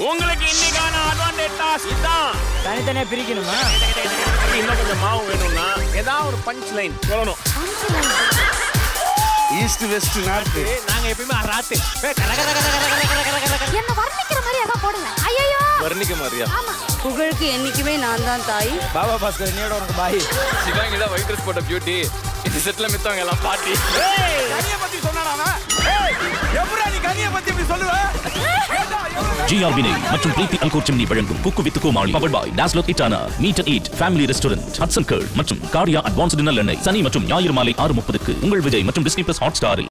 உங்களுக்கு இன்னைக்கான advantage task இதான் தனித்தனியா பிரிக்கணுமா இன்னும் கொஞ்சம் மாவு வேணும்னா ஏதாவது ஒரு பஞ்ச் லைன் சொல்லணும் ஈஸ்ட் வெஸ்ட் நார்த் நாங்க எப்பயுமே ராத்து என்ன வர்ணிக்கிற மாதிரி அதான் போடுங்க ஐயோ வர்ணிக்க மாதிரியா புகழுக்கு என்னைக்குமே நான் தான் தாய் பாபா பாஸ்கர் என்னையோட உனக்கு பாய் சிவாங்கி தான் ஒயிட் ட்ரெஸ் போட்ட பியூட்டி இந்த செட்ல மித்தவங்க எல்லாம் பாட்டி கனிய பத்தி சொன்னானா எப்படா நீ கனிய பத்தி இப்படி சொல்லுவ ஜிஆர் வினய் மற்றும் பிரீத்தி அல்கோர் சிம்னி வழங்கும் குக்கு வித் கோமாளி பவர் பாய் டாஸ்லோக் இட்டானா meat and eat family restaurant Hatsun curd மற்றும் கார்டியா அட்வான்ஸ்டு நல்லெண்ணெய் சனி மற்றும் ஞாயிறு மாலை ஆறு முப்பதுக்கு உங்கள் விஜய் மற்றும் டிஸ்னி பிளஸ் ஹாட் ஸ்டாரில்